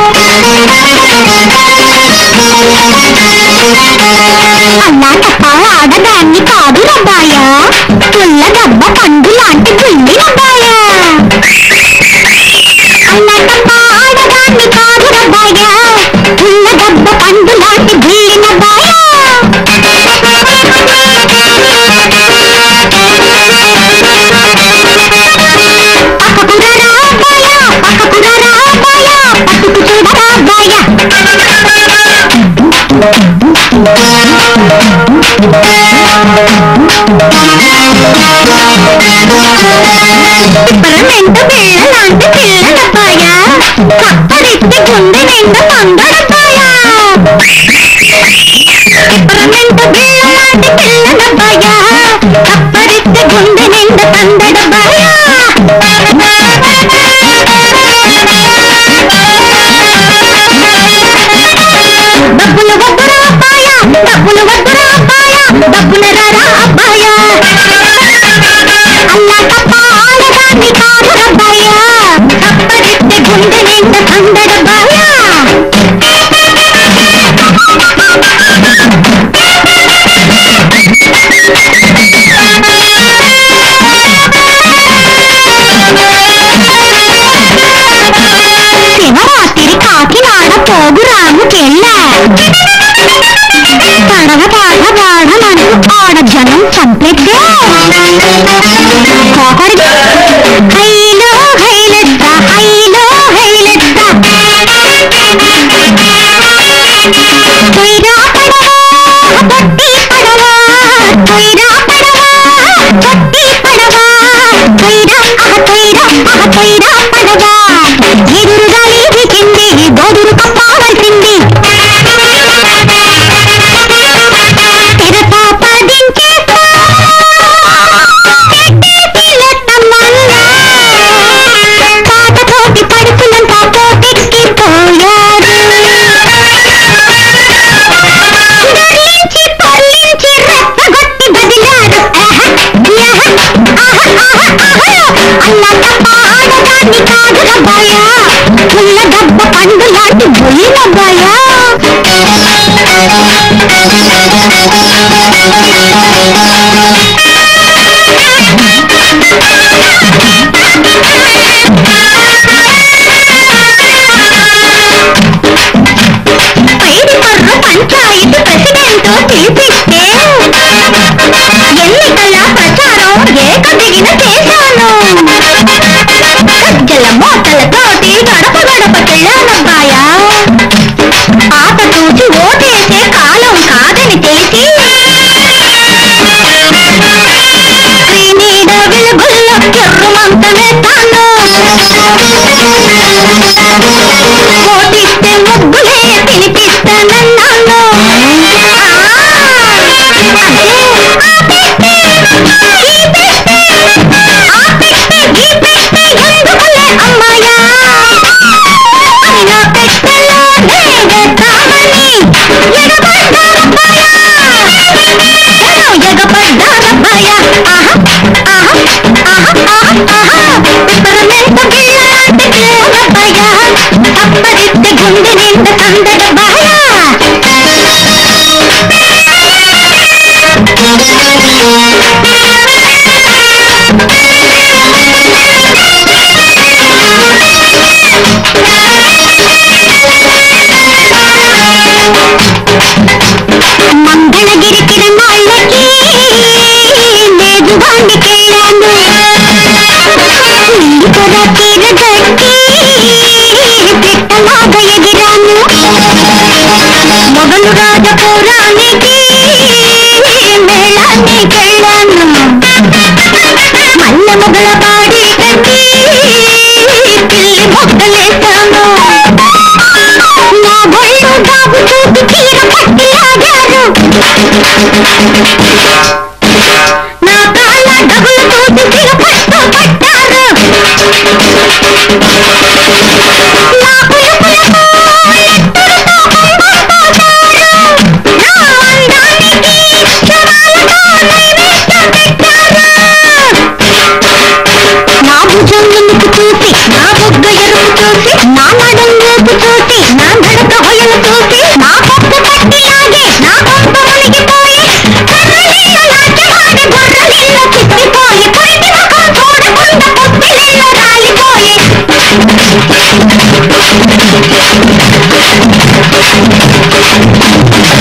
అన్నా తప్ప ఆడదాన్ని కాదు రబ్బాయా పుల్ల దెబ్బ పండు లాంటి గుండి రబ్బాయా అన్నా తప్ప ఆడదాన్ని కాదు రబ్బాయా పుల్ల దెబ్బ పండు లాంటి గుండి రబ్బాయా పక్కకురా రాబాయా పక్కకురా రాబాయా పట్టుకు చూడరా బాయా పిప్పరమెంట్ పిల్ల లాంటి పిల్లడబ్బాయా కప్పరిస్తే గుండె నిండా పంగడబ్బాయా పిప్పరమెంట్ పిల్ల లాంటి పిల్లడబ్బాయా కప్పరిస్తే గుండె నిండా పంగడబ్బాయా డబ్బులు వద్దురా అబ్బాయా డబ్బులు వద్దురా అబ్బాయా డబ్బులు రారా అబ్బాయా అల్లా తప్ప ఆడదాన్ని కాదు రబ్బాయా కప్పరిస్తే గుండె నిండా కందడబ్బాయా శివరాత్రి కాకినాడ పోగురాము కెళ్ళ పడవ పాట పాడమంటూ ఆడ జనం చంపెట్టే కోకడి హైలో హైలెత్త హైలో హైలెత్త కొయ్యరా పడవా పొట్టి పడవా కొయ్యరా పడవా పొట్టి పడవా కొయ్యరా అహ కొయ్యరా అహ కొయ్యరా పడవా ఎదురుగా లేచింది గోదురు కప్పాల్సింది తెరపా పదించేస్తా పాతతోటి పడుకునంతా పోటెక్కిపోయారు దొర్లించి పొర్లించి రెచ్చగొట్టి బదిలారు ఆహా, యహ, ఆహా, ఆహా, ఆహా. అల్లా తప్ప ఆడదాన్ని కాదు రబ్బాయా పుల్ల దెబ్బ పండు లాంటి బుయ్యలబ్బాయా పైడి పర్రు పంచాయతీ ప్రెసిడెంట్ పిలిపిస్తే ఎన్నికల ప్రచారం ఏకదిగిన చేశాను గజ్జల మోతలతోటి గడప గడపకెళ్ళానబ్బాయా ఆట చూసి ఓటేసే కాలం కాదని తెలిసి శ్రీనీడ వెలుగుల్లో కెర్రుమంత వేస్తాను ఓటిస్తే ముగ్గులే తినిపిస్తానన్నాను అమ్మాయా అయినా పెట్టలో నేగతామని ఎగబడ్డారబ్బాయా ఎగబడ్డారబ్బాయా ఆహా ఆహా ఆహా ఆహా పిప్పరమెంత పిల్లాంటి పిల్లరబ్బాయా అప్పరిస్తే గుండె నిండా కందడబ్బాయా మంగళగిరి కిరణాళ్ళకి మేజువాణికెళ్ళాను నీకొర తీర గట్టి పిట్టలాగా ఎగిరాను మొగలు రాజపురానికి మేళానికెళ్ళాను మల్ల మొగల పాడి కట్టి పిల్లి మొగ్గలేశాను నా ఒళ్ళు బాబు చూసి చీర పట్టి లాగారు నా కాళ్ళ డబులు చూసి చిరపట్టు పట్టారు నా పులుపులకు నెత్తురుతో కంబడిపోతారు నా అందానికి క్షణాలతో నైవేద్యం పెట్టారు నా భుజం ఎనుకు చూసి నా బొగ్గ ఎరుపు చూసి నా నడం వేపు చూసి ఆ